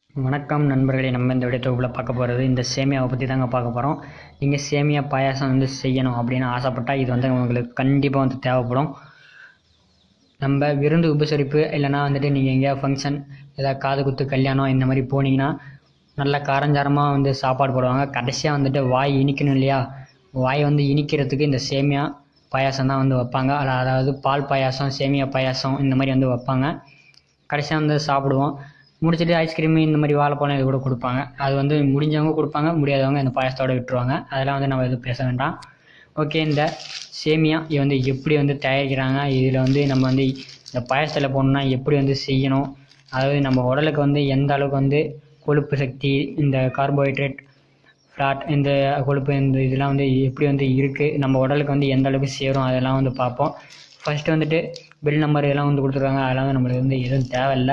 வணக்கம் நண்பர்களே நம்ம இந்த வீடியோ தொகுப்பில் பார்க்க போகிறது இந்த சேமியாவை பற்றி தாங்க பார்க்க போகிறோம் நீங்கள் சேமியா பாயாசம் வந்து செய்யணும் அப்படின்னு ஆசைப்பட்டால் இது வந்து உங்களுக்கு கண்டிப்பாக வந்து தேவைப்படும் நம்ம விருந்து உபசரிப்பு இல்லைன்னா வந்துட்டு நீங்கள் எங்கேயா ஃபங்க்ஷன் ஏதாவது காது குத்து கல்யாணம் இந்த மாதிரி போனீங்கன்னா நல்ல காரஞ்சாரமாக வந்து சாப்பாடு போடுவாங்க கடைசியாக வந்துட்டு வாய் இனிக்கணும் இல்லையா வாய் வந்து இனிக்கிறதுக்கு இந்த சேமியா பாயாசம் தான் வந்து வைப்பாங்க அத- அதாவது பால் பாயாசம் சேமியா பாயாசம் இந்த மாதிரி வந்து வைப்பாங்க கடைசியாக வந்து சாப்பிடுவோம் முடிச்சுட்டு ஐஸ்கிரீம் இந்த மாதிரி வாழைப்பழம் இது கூட கொடுப்பாங்க அது வந்து முடிஞ்சவங்க கொடுப்பாங்க முடியாதவங்க இந்த பாயாசத்தோட விட்டுருவாங்க அதெல்லாம் வந்து நம்ம எதுவும் பேச வேண்டாம் ஓகே இந்த சேமியா இது வந்து எப்படி வந்து தயாரிக்கிறாங்க இதில் வந்து நம்ம வந்து இந்த பாயாசத்தில் போடணும்னா எப்படி வந்து செய்யணும் அதாவது நம்ம உடலுக்கு வந்து எந்த அளவுக்கு வந்து கொழுப்பு சக்தி இந்த கார்போஹைட்ரேட் ஃப்ளாட் இந்த கொழுப்பு இந்த இதெல்லாம் வந்து எப்படி வந்து இருக்குது நம்ம உடலுக்கு வந்து எந்த அளவுக்கு சேரும் அதெல்லாம் வந்து பார்ப்போம் ஃபஸ்ட்டு வந்துட்டு பில் நம்பர் இதெல்லாம் வந்து கொடுத்துருக்காங்க அதெல்லாம் வந்து நம்மளுக்கு வந்து எதுவும் தேவையில்லை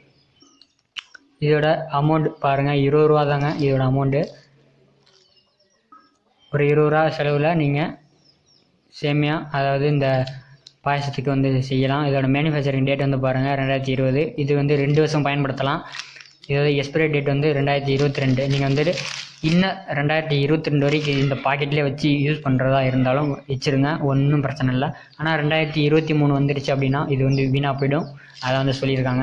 இதோட அமௌண்ட் பாருங்கள் இருபது ரூபா தாங்க இதோட அமௌண்ட்டு ஒரு இருபது ரூபா செலவில் நீங்கள் சேமியா அதாவது இந்த பாயசத்துக்கு வந்து செய்யலாம் இதோட மேனுஃபேக்சரிங் டேட் வந்து பாருங்கள் ரெண்டாயிரத்தி இருபது இது வந்து ரெண்டு வருஷம் பயன்படுத்தலாம் இதோட எக்ஸ்பைரி டேட் வந்து ரெண்டாயிரத்தி இருபத்தி ரெண்டு நீங்கள் வந்துட்டு இன்னும் ரெண்டாயிரத்தி இருபத்தி ரெண்டு வரைக்கும் இந்த பாக்கெட்லேயே வச்சு யூஸ் பண்ணுறதா இருந்தாலும் வச்சுருங்க ஒன்றும் பிரச்சனை இல்லை ஆனால் ரெண்டாயிரத்தி இருபத்தி மூணு வந்துடுச்சு அப்படின்னா இது வந்து வீணாக போயிடும் அதை வந்து சொல்லியிருக்காங்க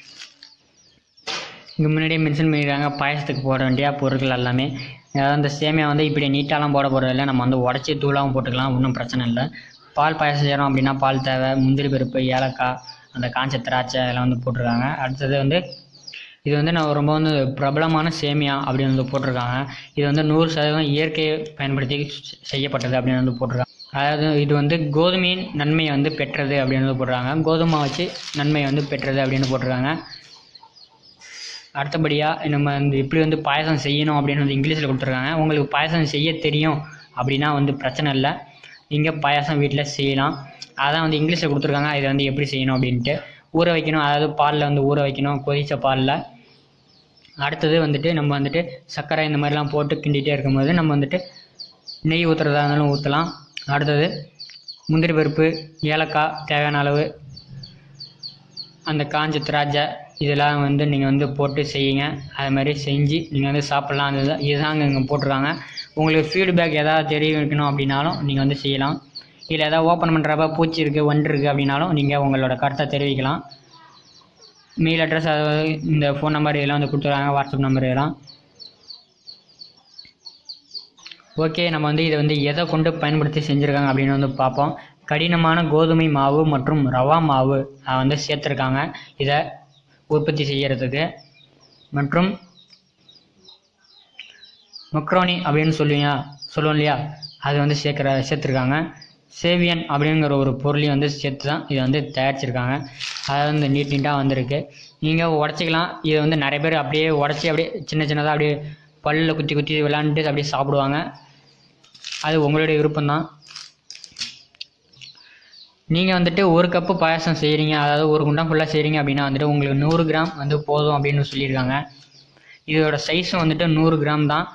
இங்கே முன்னாடியே மென்ஷன் பண்ணியிருக்காங்க பாயசத்துக்கு போட வேண்டிய பொருட்கள் எல்லாமே அதாவது அந்த சேமியா வந்து இப்படி நீட்டாலாம் போட போகிறதில்ல நம்ம வந்து உடச்சி தூளாகவும் போட்டுக்கலாம் ஒன்றும் பிரச்சனை இல்லை பால் பாயசம் செய்கிறோம் அப்படின்னா பால் தேவை முந்திரி பருப்பு ஏலக்காய் அந்த காஞ்ச திராட்சை அதெல்லாம் வந்து போட்டிருக்காங்க அடுத்தது வந்து இது வந்து நான் ரொம்ப வந்து பிரபலமான சேமியா அப்படின்னு வந்து போட்டிருக்காங்க இது வந்து நூறு சதவீதம் இயற்கையை பயன்படுத்தி செ- செய்யப்பட்டது அப்படின்னு வந்து போட்டிருக்காங்க அதாவது இது வந்து கோதுமையின் நன்மையை வந்து பெற்றது அப்படின்னு வந்து போட்டிருக்காங்க கோதுமை வச்சு நன்மையை வந்து பெற்றது அப்படின்னு போட்டிருக்காங்க அடுத்தபடியாக நம்ம வந்து எப்படி வந்து பாயசம் செய்யணும் அப்படின்னு வந்து இங்கிலீஷில் கொடுத்துருக்காங்க உங்களுக்கு பாயசம் செய்ய தெரியும் அப்படின்னா வந்து பிரச்சனை இல்லை நீங்கள் பாயாசம் வீட்டில் செய்யலாம் அதான் வந்து இங்கிலீஷில் கொடுத்துருக்காங்க இதை வந்து எப்படி செய்யணும் அப்படின்ட்டு ஊற வைக்கணும் அதாவது பாலில் வந்து ஊற வைக்கணும் கொதித்த பாலில் அடுத்தது வந்துட்டு நம்ம வந்துட்டு சர்க்கரை இந்த மாதிரிலாம் போட்டு கிண்டிகிட்டே இருக்கும்போது நம்ம வந்துட்டு நெய் ஊற்றுறதா இருந்தாலும் ஊற்றலாம் அடுத்தது முந்திரி பருப்பு ஏலக்காய் தேவையான அளவு அந்த காஞ்ச திராட்சை இதெல்லாம் வந்து நீங்கள் வந்து போட்டு செய்யுங்க அது மாதிரி செஞ்சு நீங்கள் வந்து சாப்பிட்லாம் அது தான் இதுதாங்க இங்கே போட்டிருக்காங்க உங்களுக்கு ஃபீட்பேக் ஏதாவது தெரிவிக்கணும் அப்படின்னாலும் நீங்கள் வந்து செய்யலாம் இல்லை ஏதாவது ஓப்பன் பண்ணுறப்ப பூச்சி இருக்குது வண்டு இருக்குது அப்படின்னாலும் நீங்கள் உங்களோட கருத்தை தெரிவிக்கலாம் மெயில் அட்ரஸ் அதாவது இந்த ஃபோன் நம்பர் இதெல்லாம் வந்து கொடுத்துருக்காங்க வாட்ஸ்அப் நம்பர் இதெல்லாம் ஓகே நம்ம வந்து இதை வந்து எதை கொண்டு பயன்படுத்தி செஞ்சுருக்காங்க அப்படின்னு வந்து பார்ப்போம் கடினமான கோதுமை மாவு மற்றும் ரவா மாவு அதை வந்து சேர்த்துருக்காங்க இதை உற்பத்தி செய்யறதுக்கு மற்றும் மக்ரோனி அப்படின்னு சொல்லுவீங்க சொல்லுவோம் இல்லையா அது வந்து சேர்க்குற சேர்த்துருக்காங்க சேவியன் அப்படிங்கிற ஒரு பொருளையும் வந்து சேர்த்து தான் இதை வந்து தயாரிச்சிருக்காங்க அது வந்து நீட் நீட்டாக வந்திருக்கு நீங்கள் உடச்சிக்கலாம் இதை வந்து நிறைய பேர் அப்படியே உடச்சி அப்படியே சின்ன சின்னதாக அப்படியே பல்லில் குத்தி குத்தி விளாண்டுட்டு அப்படியே சாப்பிடுவாங்க அது உங்களுடைய விருப்பம்தான் நீங்கள் வந்துட்டு ஒரு கப்பு பாயாசம் செய்கிறீங்க அதாவது ஒரு குண்டான் ஃபுல்லாக செய்கிறீங்க அப்படின்னா வந்துட்டு உங்களுக்கு நூறு கிராம் வந்து போதும் அப்படின்னு சொல்லியிருக்காங்க இதோட சைஸும் வந்துட்டு நூறு கிராம் தான்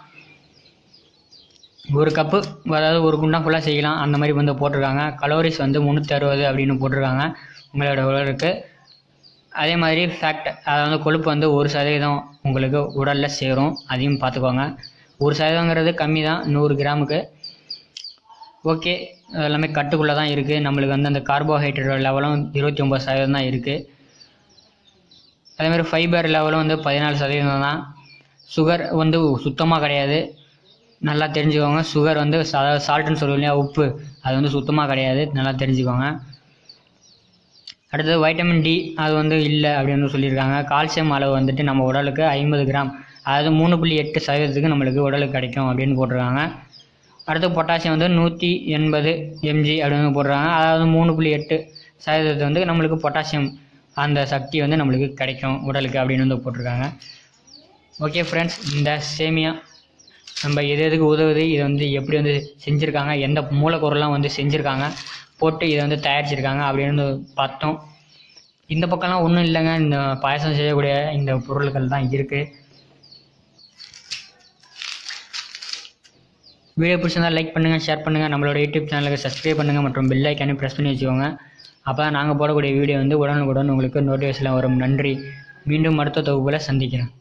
ஒரு கப்பு அதாவது ஒரு குண்டான் ஃபுல்லாக செய்யலாம் அந்த மாதிரி வந்து போட்டிருக்காங்க கலோரிஸ் வந்து முந்நூற்றி அறுபது அப்படின்னு போட்டிருக்காங்க உங்களோட உடலுக்கு அதே மாதிரி ஃபேக்ட் அதாவது கொழுப்பு வந்து ஒரு சதவீதம் உங்களுக்கு உடலில் சேரும் அதையும் பார்த்துக்கோங்க ஒரு சதவீதங்கிறது கம்மி தான் நூறு கிராமுக்கு ஓகே எல்லாமே கட்டுக்குள்ளே தான் இருக்குது நம்மளுக்கு வந்து அந்த கார்போஹைட்ரேட் லெவலும் இருபத்தி ஒம்பது சதவீதம் தான் இருக்குது அதேமாதிரி ஃபைபர் லெவலும் வந்து பதினாலு சதவீதம் தான் சுகர் வந்து சுத்தமாக கிடையாது நல்லா தெரிஞ்சுக்கோங்க சுகர் வந்து அதாவது சால்ட்டுன்னு சொல்லுவோம் இல்லையா உப்பு அது வந்து சுத்தமாக கிடையாது நல்லா தெரிஞ்சுக்கோங்க அடுத்தது வைட்டமின் டி அது வந்து இல்லை அப்படின்னு சொல்லியிருக்காங்க கால்சியம் அளவு வந்துட்டு நம்ம உடலுக்கு ஐம்பது கிராம் அதாவது மூணு புள்ளி எட்டு சதவீதத்துக்கு நம்மளுக்கு உடலுக்கு கிடைக்கும் அப்படின்னு போட்டிருக்காங்க அடுத்து பொட்டாசியம் வந்து நூற்றி எண்பது எம்ஜி அப்படின்னு போடுறாங்க அதாவது மூணு புள்ளி எட்டு சதவீதத்தை வந்து நம்மளுக்கு பொட்டாசியம் அந்த சக்தி வந்து நம்மளுக்கு கிடைக்கும் உடலுக்கு அப்படின்னு வந்து போட்டிருக்காங்க ஓகே ஃப்ரெண்ட்ஸ் இந்த சேமியா நம்ம எது எதுக்கு உதவுது இதை வந்து எப்படி வந்து செஞ்சுருக்காங்க எந்த மூலப்பொருள்லாம் வந்து செஞ்சுருக்காங்க போட்டு இதை வந்து தயாரிச்சிருக்காங்க அப்படின்னு வந்து பார்த்தோம் இந்த பக்கம்லாம் ஒன்றும் இல்லைங்க இந்த பாயசம் செய்யக்கூடிய இந்த பொருட்கள் தான் இருக்குது வீடியோ பிடிச்சிருந்தா லைக் பண்ணுங்கள் ஷேர் பண்ணுங்கள் நம்மளோட யூடியூப் சேனலுக்கு சப்ஸ்கிரைப் பண்ணுங்கள் மற்றும் பெல் ஐக்கானே ப்ரெஸ் பண்ணி வச்சுக்கோங்க அப்போ தான் நாங்கள் போடக்கூடிய வீடியோ வந்து உடனுக்குடன் உங்களுக்கு நோட்டிஃபிகேஷனில் வரும் நன்றி மீண்டும் அடுத்த தொகுப்பில் சந்திக்கிறேன்